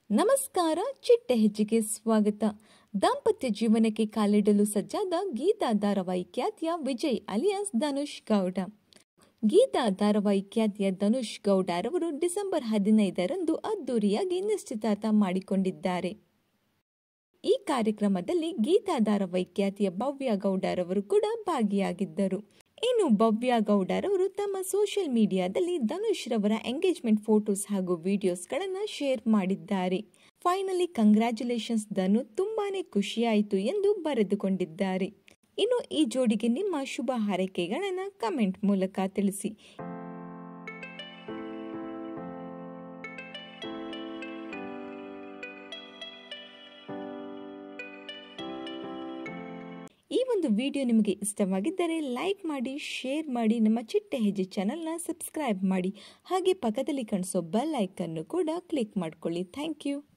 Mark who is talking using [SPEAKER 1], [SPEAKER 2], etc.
[SPEAKER 1] ನಮಸ್ಕಾರ ಚಿಟ್ಟ ಹೆಜ್ಜೆಗೆ ಸ್ವಾಗತ ದಾಂಪತ್ಯ ಜೀವನಕ್ಕೆ ಕಾಲಿಡಲು ಸಜ್ಜಾದ ಗೀತಾ ಧಾರಾವಾಹಿ ಖ್ಯಾತಿಯ ವಿಜಯ್ ಅಲಿಯಾಸ್ ಧನುಷ್ ಗೌಡ ಗೀತಾ ಧಾರಾವಾಹಿ ಖ್ಯಾತಿಯ ಧನುಷ್ ಗೌಡರವರು ಡಿಸೆಂಬರ್ ಹದಿನೈದರಂದು ಅದ್ದೂರಿಯಾಗಿ ನಿಶ್ಚಿತಾರ್ಥ ಮಾಡಿಕೊಂಡಿದ್ದಾರೆ ಈ ಕಾರ್ಯಕ್ರಮದಲ್ಲಿ ಗೀತಾ ಧಾರಾವಾಹಿ ಖ್ಯಾತಿಯ ಭವ್ಯ ಗೌಡರವರು ಕೂಡ ಭಾಗಿಯಾಗಿದ್ದರು ಇನ್ನು ಭವ್ಯ ಗೌಡರವರು ತಮ್ಮ ಸೋಷಿಯಲ್ ಮೀಡಿಯಾದಲ್ಲಿ ಧನುಷ್ ರವರ ಎಂಗೇಜ್ಮೆಂಟ್ ಫೋಟೋಸ್ ಹಾಗೂ ವಿಡಿಯೋಸ್ಗಳನ್ನು ಶೇರ್ ಮಾಡಿದ್ದಾರೆ ಫೈನಲಿ ಕಂಗ್ರ್ಯಾಚುಲೇಷನ್ಸ್ ಧನು ತುಂಬಾನೇ ಖುಷಿಯಾಯಿತು ಎಂದು ಬರೆದುಕೊಂಡಿದ್ದಾರೆ ಇನ್ನು ಈ ಜೋಡಿಗೆ ನಿಮ್ಮ ಶುಭ ಹಾರೈಕೆಗಳನ್ನು ಕಮೆಂಟ್ ಮೂಲಕ ತಿಳಿಸಿ ಈ ಒಂದು ವಿಡಿಯೋ ನಿಮಗೆ ಇಷ್ಟವಾಗಿದ್ದರೆ ಲೈಕ್ ಮಾಡಿ ಶೇರ್ ಮಾಡಿ ನಮ್ಮ ಚಿಟ್ಟ ಹೆಜ್ಜೆ ಚಾನಲ್ನ ಸಬ್ಸ್ಕ್ರೈಬ್ ಮಾಡಿ ಹಾಗೆ ಪಕ್ಕದಲ್ಲಿ ಕಾಣಿಸೋ ಬೆಲ್ ಐಕನ್ನು ಕೂಡ ಕ್ಲಿಕ್ ಮಾಡ್ಕೊಳ್ಳಿ ಥ್ಯಾಂಕ್ ಯು